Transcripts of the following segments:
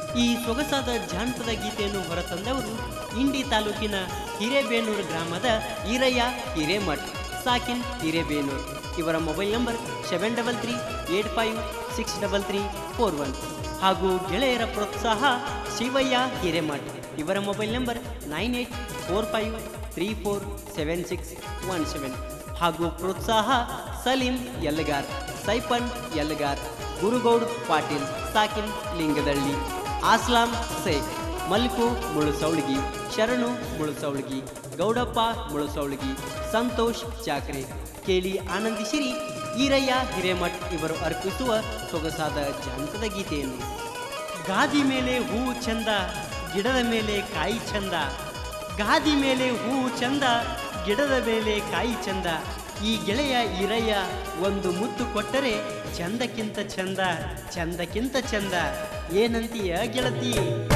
ಈ ಸೊಗಸಾದ ಜಾನಪದ ಗೀತೆಯನ್ನು ಹೊರತಂದವರು ಇಂಡಿ ತಾಲೂಕಿನ ಹಿರೇಬೇನೂರು ಗ್ರಾಮದ ಈರಯ್ಯ ಹಿರೇಮಠ್ ಸಾಕಿನ್ ಹಿರೇಬೇನೂರು ಇವರ mobile number seven double three eight five six double three four one ಹಾಗೂ ಗೆಳೆಯರ ಪ್ರೋತ್ಸಾಹ ಶಿವಯ್ಯ ಹಿರೇಮಠ್ ಇವರ mobile number nine eight four five three four seven six one seven ಹಾಗೂ ಪ್ರೋತ್ಸಾಹ ಸಲೀಂ ಯಲ್ಲಗಾರ್ ಸೈಫನ್ ಯಲ್ಲಗಾರ್ ಗುರುಗೌಡ್ ಪಾಟೀಲ್ ಸಾಕಿನ್ ಲಿಂಗದಳ್ಳಿ ಆಸ್ಲಾಂ ಶೇಖ್ ಮಲ್ಕು ಮುಳುಸೌಳ್ಗಿ ಶರಣು ಮುಳುಸೌಳ್ಗಿ ಗೌಡಪ್ಪ ಮುಳುಸೌಳ್ಗಿ ಸಂತೋಷ್ ಚಾಕ್ರೆ ಕೇಳಿ ಆನಂದಿಸಿರಿ ಈರಯ್ಯ ಹಿರೇಮಠ್ ಇವರು ಅರ್ಪಿಸುವ ಸೊಗಸಾದ ಜಾನಪದ ಗೀತೆಯನ್ನು ಗಾದಿ ಮೇಲೆ ಹೂವು ಚಂದ ಗಿಡದ ಮೇಲೆ ಕಾಯಿ ಚಂದ ಗಾದಿ ಮೇಲೆ ಹೂವು ಚಂದ ಗಿಡದ ಮೇಲೆ ಕಾಯಿ ಚಂದ ಈ ಗೆಳೆಯ ಈರಯ್ಯ ಒಂದು ಮುತ್ತು ಕೊಟ್ಟರೆ ಚಂದಕ್ಕಿಂತ ಚಂದ ಚಂದಕ್ಕಿಂತ ಚಂದ ಏನಂತೀಯ ಗೆಳತಿ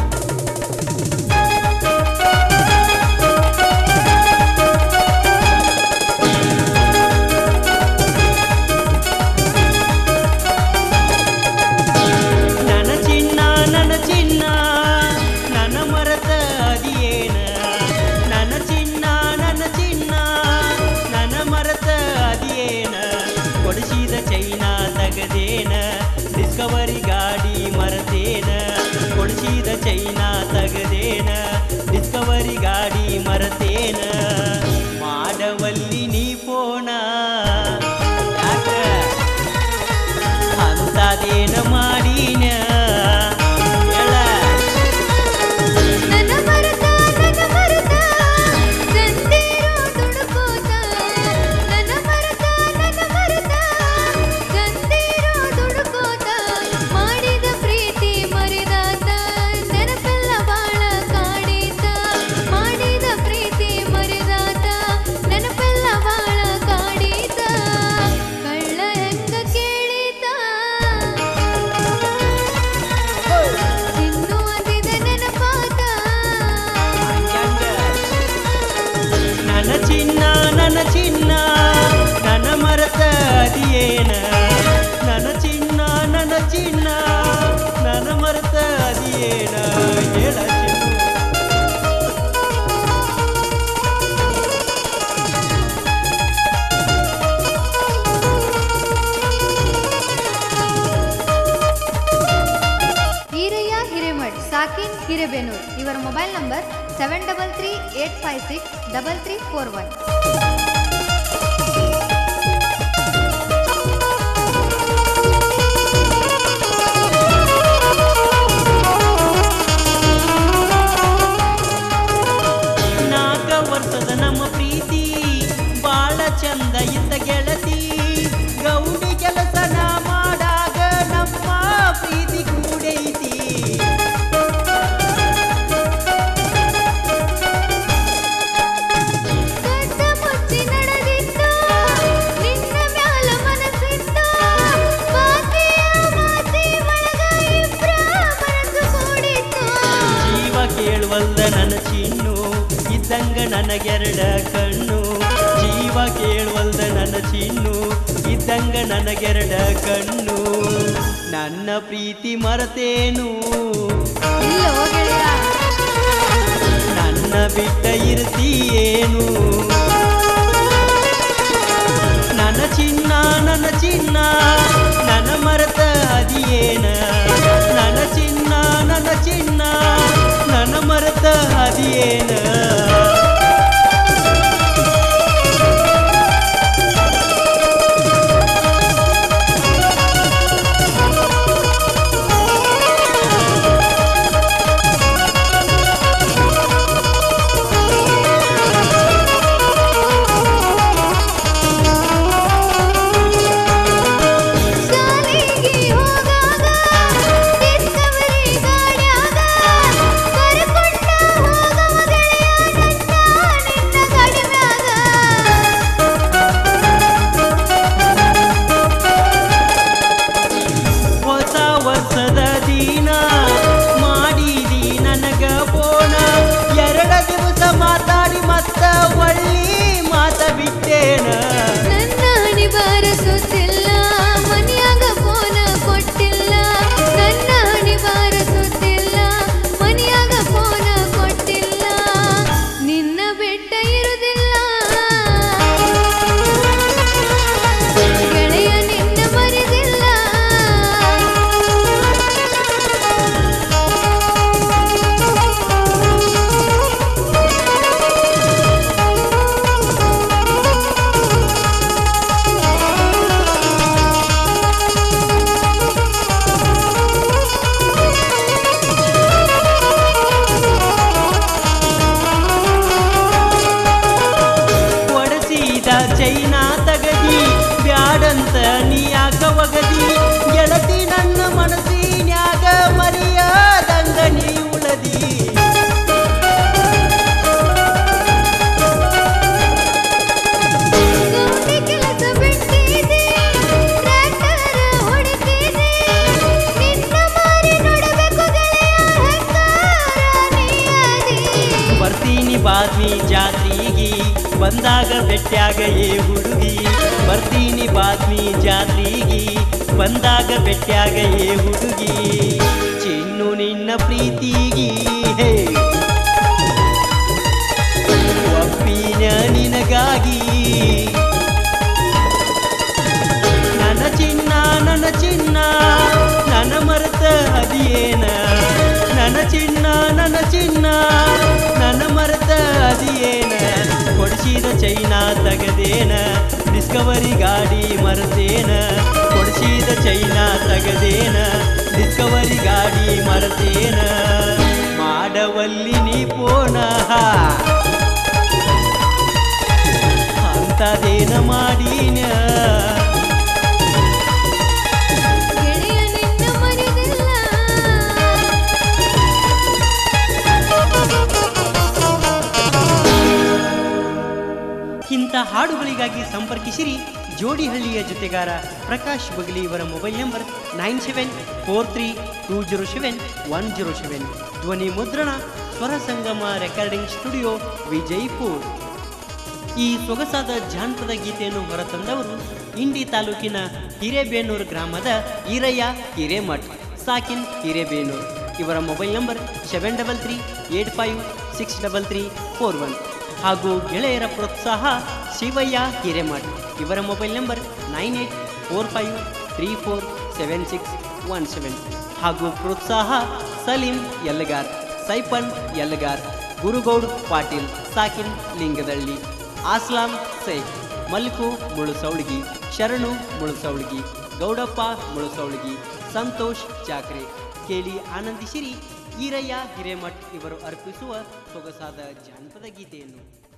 ನನ್ನ ಚಿನ್ನ ನನ್ನ ಚಿನ್ನ ನನ್ನ ಮರತ ಅದಿಯೇನ ನನ್ನ ಚಿನ್ನ ನನ್ನ ಚಿನ್ನ ನನ್ನ ಮರತ ಅದಿಯೇನ ಕೊಡಿಸಿದ ಚೈನಾ ತಗದೇನ ಡಿಸ್ಕವರಿ ಗಾಡಿ ಮರತೇನ ಕೊಡಿಸಿದ ಚೈನಾ ತಗದೇನ ಡಿಸ್ಕವರಿ ಗಾಡಿ ಮರತೇನ ಮಾಡವಲ್ಲಿ ನೀ ಫೋನ ಯಾಕ ಅಂತದೇನ ಮಾಡೀನ ಹೇಳ ನನ್ನ ಮರತ ನನ್ನ ಮರತ ತಂದಿರೋ ದುಡುಕೋತ ನನ್ನ ಮರತ ನನ್ನ ಮರತ ತಂದಿರೋ ದುಡುಕೋತ ಮಾಡಿದ ಪ್ರೀತಿ ಮರೆದಾತ ನೆನಪೆಲ್ಲ ಬಾಳ ಕಾಡೀತ ಮಾಡಿದ ಪ್ರೀತಿ ಮರೆದಾತ ನೆನಪೆಲ್ಲ ಬಾಳ ಕಾಡೀತ ಕಳ್ಳ ಹೆಂಗ ಕೇಳೀತ ಇನ್ನು ಅದಿದ ನೆನಪಾತ ನನ್ನ ಚಿನ್ನ ನನ್ನ ಚಿನ್ನ ನನ್ನ ಮರತ ಅದಿಯೇನ ನನ್ನ ಚಿನ್ನ ನನ್ನ ಚಿನ್ನ ನನ್ನ ಮರತ ಅದಿಯೇನ ಹೇಳ ಚಿನ್ನು ಈರಯ್ಯ ಹಿರೇಮಠ್ ಸಾಕಿನ್ ಹಿರೇಬೇನೂರ್ ಇವರ mobile number seven double three eight five six double three four one ನಾಲ್ಕ ವರ್ಷದ ನಮ್ಮ ಪ್ರೀತಿ ಬಾಳ ಚಂದ ಇದ್ದ ಗೆಳತಿ ಗೌಡಿ ಕೆಲಸನ ಮಾಡಾಗ ನಮ್ಮ ಪ್ರೀತಿ ಕೂಡೈತಿ ಕಣ್ಣ ಮುಚ್ಚಿ ನಡೆದಿತ್ತು ನಿನ್ನ ಮ್ಯಾಲ ಮನಸ್ಸಿತ್ತು ಬಾಕಿಯ ಮಾತಿ ಒಳಗ ಇಬ್ರ ಮನಸ್ಸು ಕೂಡಿತ್ತು ಜೀವ ಕೇಳುವಲ್ದ ನನ್ನ ಚಿನ್ನು ಇದ್ದಂಗ ನನಗೆರಡ ಕಣ್ಣು ಜೀವ ಕೇಳುವಲ್ದ ನನ್ನ ಚಿನ್ನು ಇದ್ದಂಗ ನನಗೆರಡ ಕಣ್ಣು ನನ್ನ ಪ್ರೀತಿ ಮರತೇನು ಇಲ್ಲೋ ಗೆಳೆಯ ನನ್ನ ಬಿಟ್ಟ ಇರ್ತೀಯೇನು ನನ್ನ ಚಿನ್ನ ನನ್ನ ಚಿನ್ನ ನನ್ನ ಮರತ ಅದಿಯೇನ ನನ್ನ ಚಿನ್ನ ನನ್ನ ಚಿನ್ನ ನನ್ನ ಮರತ ಅದಿಯೇನ ಶಾಲೆಗೆ ಹೋಗಾಗ ಬೆಟ್ಟ್ಯಾಗ ಏ ಹುಡುಗಿ ಬರ್ತೀನಿ ಬಾತ್ಮಿ ಜಾತ್ರಿಗಿ ಬಂದಾಗ ಬೆಟ್ಟ್ಯಾಗ ಏ ಹುಡುಗಿ ಚಿನ್ನು ನಿನ್ನ ಪ್ರೀತಿಗಿ ಹೇ ಒಪ್ಪಿನ ನಿನಗಾಗಿ ನನ್ನ ಚಿನ್ನ ನನ್ನ ಚಿನ್ನ ನನ್ನ ಮರೆತ ಅದಿಯೇನ ನನ್ನ ಚಿನ್ನ ನನ್ನ ಚಿನ್ನ ನನ್ನ ಮರೆತ ಅದಿಯೇನ ಕೊಡಿಸಿದ ಚೈನಾ ತಗದೇನ ಡಿಸ್ಕವರಿ ಗಾಡಿ ಮರೆತೇನ ಕೊಡಿಸಿದ ಚೈನಾ ತಗದೇನ ಡಿಸ್ಕವರಿ ಗಾಡಿ ಮರೆತೇನ ಮಾಡವಲ್ಲಿ ನೀ ಪೋನ ಅಂತದೇನ ಮಾಡೀನ ಗೆಳೆಯ ನಿನ್ನ ಮರೆದಿಲ್ಲ ಇಂಥ ಹಾಡುಗಳಿಗಾಗಿ ಸಂಪರ್ಕಿಸಿರಿ ಜೋಡಿಹಳ್ಳಿಯ ಜೊತೆಗಾರ ಪ್ರಕಾಶ್ ಬಗಲಿ ಇವರ mobile number nine seven four three two zero seven one zero seven ಧ್ವನಿ ಮುದ್ರಣ ಸ್ವರ ಸಂಗಮ ರೆಕಾರ್ಡಿಂಗ್ ಸ್ಟುಡಿಯೋ ವಿಜಯಪುರ್ ಈ ಸೊಗಸಾದ ಜಾನಪದ ಗೀತೆಯನ್ನು ಹೊರತಂದವರು ಇಂಡಿ ತಾಲೂಕಿನ ಹಿರೇಬೇನೂರು ಗ್ರಾಮದ ಈರಯ್ಯ ಹಿರೇಮಠ್ ಸಾಕಿನ್ ಹಿರೇಬೇನೂರು ಇವರ mobile number seven double three eight five six double three four one ಹಾಗೂ ಗೆಳೆಯರ ಪ್ರೋತ್ಸಾಹ ಶಿವಯ್ಯ ಹಿರೇಮಠ್ ಇವರ mobile number nine eight four five three four seven six one seven ಹಾಗೂ ಪ್ರೋತ್ಸಾಹ ಸಲೀಂ ಯಲ್ಲಗಾರ್ ಸೈಪನ್ ಯಲ್ಲಗಾರ್ ಗುರುಗೌಡ್ ಪಾಟೀಲ್ ಸಾಕಿನ್ ಲಿಂಗದಳ್ಳಿ ಆಸ್ಲಾಂ ಶೇಖ್ ಮಲ್ಕು ಮುಳುಸೌಳ್ಗಿ ಶರಣು ಮುಳುಸೌಳ್ಗಿ ಗೌಡಪ್ಪ ಮುಳುಸೌಳ್ಗಿ ಸಂತೋಷ್ ಚಾಕ್ರೆ ಕೇಳಿ ಆನಂದಿಸಿರಿ ಈರಯ್ಯ ಹಿರೇಮಠ್ ಇವರು ಅರ್ಪಿಸುವ ಸೊಗಸಾದ ಜಾನಪದ ಗೀತೆಯನ್ನು